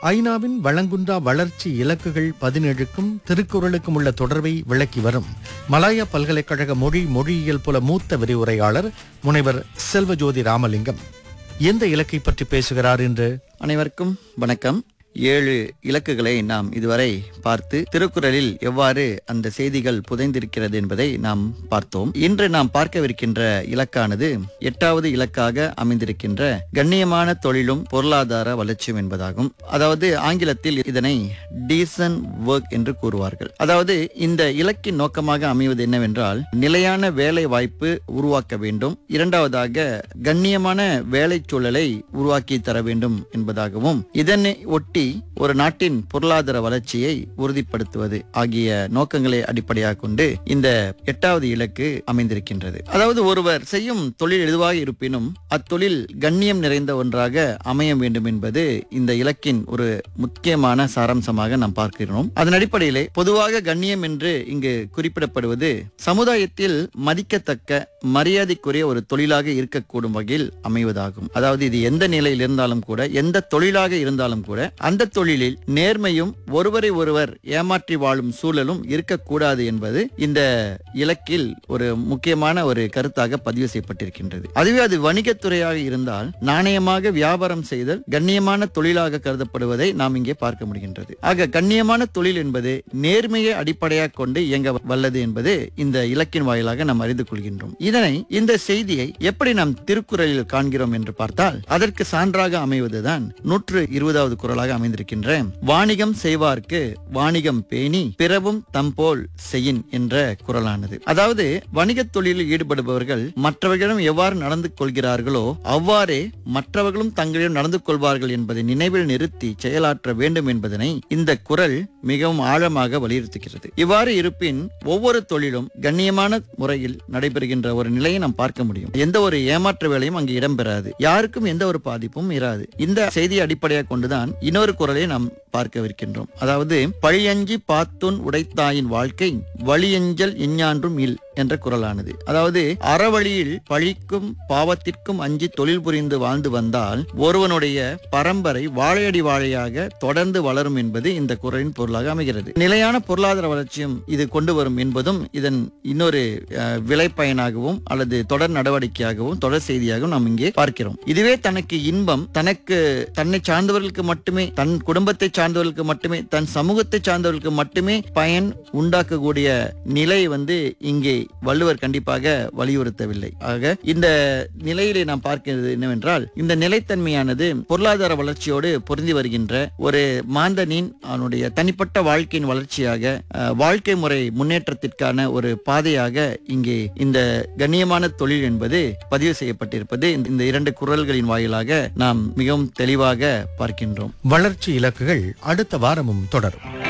ஐநாவின் வளங்குன்றா வளர்ச்சி இலக்குகள் பதினேழுக்கும் திருக்குறளுக்கும் உள்ள தொடர்பை விளக்கி வரும் மலாயா பல்கலைக்கழக மொழி மொழியியல் புல மூத்த விரிவுரையாளர் முனைவர் செல்வஜோதி ராமலிங்கம் எந்த இலக்கை பற்றி பேசுகிறார் என்று அனைவருக்கும் வணக்கம் ஏழு இலக்குகளை நாம் இதுவரை பார்த்து திருக்குறளில் எவ்வாறு அந்த செய்திகள் புதைந்திருக்கிறது என்பதை நாம் பார்த்தோம் இன்று நாம் பார்க்கவிருக்கின்ற இலக்கானது எட்டாவது இலக்காக அமைந்திருக்கின்ற கண்ணியமான தொழிலும் பொருளாதார வளர்ச்சியும் என்பதாகும் அதாவது ஆங்கிலத்தில் இதனை டீசன் ஒர்க் என்று கூறுவார்கள் அதாவது இந்த இலக்கின் நோக்கமாக அமைவது என்னவென்றால் நிலையான வேலை வாய்ப்பு உருவாக்க வேண்டும் இரண்டாவதாக கண்ணியமான வேலை சூழலை உருவாக்கி தர வேண்டும் என்பதாகவும் இதனை ஒட்டி ஒரு நாட்டின் பொருளாதார வளர்ச்சியை உறுதிப்படுத்துவது ஆகிய நோக்கங்களை அடிப்படையாக கொண்டு இந்த எட்டாவது இலக்கு அமைந்திருக்கின்றது அதாவது ஒருவர் செய்யும் தொழில் எதுவாக இருப்பினும் அத்தொழில் கண்ணியம் நிறைந்த ஒன்றாக அமைய வேண்டும் என்பது இந்த இலக்கின் ஒரு முக்கியமான சாராம்சமாக நாம் பார்க்கிறோம் அதன் அடிப்படையிலே பொதுவாக கண்ணியம் என்று இங்கு குறிப்பிடப்படுவது சமுதாயத்தில் மதிக்கத்தக்க மரியாதைக்குரிய ஒரு தொழிலாக இருக்கக்கூடும் வகையில் அமைவதாகும் அதாவது இது எந்த நிலையில் இருந்தாலும் கூட எந்த தொழிலாக இருந்தாலும் கூட அந்த தொழிலில் நேர்மையும் ஒருவரை ஒருவர் ஏமாற்றி வாழும் சூழலும் இருக்கக்கூடாது என்பது இந்த இலக்கில் ஒரு முக்கியமான ஒரு கருத்தாக பதிவு செய்யப்பட்டிருக்கின்றது அதுவே அது வணிகத்துறையாக இருந்தால் நாணயமாக வியாபாரம் செய்தல் கண்ணியமான தொழிலாக கருதப்படுவதை நாம் இங்கே பார்க்க முடிகின்றது ஆக கண்ணியமான தொழில் என்பது நேர்மையை அடிப்படையாக கொண்டு இயங்க வல்லது என்பது இந்த இலக்கின் வாயிலாக நாம் அறிந்து கொள்கின்றோம் இதனை இந்த செய்தியை எப்படி நாம் திருக்குறளில் காண்கிறோம் என்று பார்த்தால் அதற்கு சான்றாக அமைவதுதான் நூற்று இருபதாவது குரலாக அமைந்திருக்கின்ற வாணிகம் செய்வார்க்கு வாணிகம் பேணி பிறவும் தம்போல் செய்யின் என்ற குரலானது அதாவது வணிகத் தொழிலில் ஈடுபடுபவர்கள் மற்றவர்களிடம் எவ்வாறு நடந்து கொள்கிறார்களோ அவ்வாறே மற்றவர்களும் தங்களிடம் நடந்து கொள்வார்கள் என்பதை நினைவில் நிறுத்தி செயலாற்ற வேண்டும் என்பதனை இந்த குரல் மிகவும் ஆழமாக வலியுறுத்துகிறது இவ்வாறு இருப்பின் ஒவ்வொரு தொழிலும் கண்ணியமான முறையில் நடைபெறுகின்ற ஒரு நிலையை நாம் பார்க்க முடியும் எந்த ஒரு ஏமாற்ற வேலையும் அங்கு இடம்பெறாது யாருக்கும் எந்த ஒரு பாதிப்பும் இராது இந்த செய்தியை அடிப்படையாக கொண்டுதான் இன்னொரு குரலை நாம் பார்க்கவிருக்கின்றோம் அதாவது பழியஞ்சி பாத்துன் உடைத்தாயின் வாழ்க்கை வழியஞ்சல் எஞ்ஞான்றும் இல் என்ற குரலானது அதாவது அறவழியில் பழிக்கும் பாவத்திற்கும் அஞ்சி தொழில் புரிந்து வாழ்ந்து வந்தால் ஒருவனுடைய பரம்பரை வாழையடி வாழையாக தொடர்ந்து வளரும் என்பது இந்த குரலின் பொருளாக அமைகிறது நிலையான பொருளாதார வளர்ச்சியும் இது கொண்டு வரும் என்பதும் இதன் இன்னொரு அஹ், விளைபயனாகவும் அல்லது தொடர் நடவடிக்கையாகவும் தொடர் செய்தியாகவும் நாம் இங்கே பார்க்கிறோம் இதுவே தனக்கு இன்பம் தனக்கு தன்னை சார்ந்தவர்களுக்கு மட்டுமே தன் குடும்பத்தை சார்ந்தவர்களுக்கு மட்டுமே தன் சமூகத்தை சார்ந்தவர்களுக்கு மட்டுமே பயன் உண்டாக்கக்கூடிய நிலை வந்து இங்கே வள்ளுவர் கண்டிப்பாக வலியுறுத்தவில்லை ஆக இந்த நிலையிலே நாம் பார்க்கிறது என்னவென்றால் இந்த நிலைத்தன்மையானது பொருளாதார வளர்ச்சியோடு பொருந்தி வருகின்ற ஒரு மாந்தனின் அவனுடைய தனிப்பட்ட வாழ்க்கையின் வளர்ச்சியாக அஹ், வாழ்க்கை முறை முன்னேற்றத்திற்கான ஒரு பாதையாக இங்கே இந்த கண்ணியமான தொழில் என்பது பதிவு செய்யப்பட்டிருப்பது இந்த- இந்த இரண்டு குரல்களின் வாயிலாக நாம் மிகவும் தெளிவாக பார்க்கின்றோம் வளர்ச்சி இலக்குகள் அடுத்த வாரமும் தொடரும்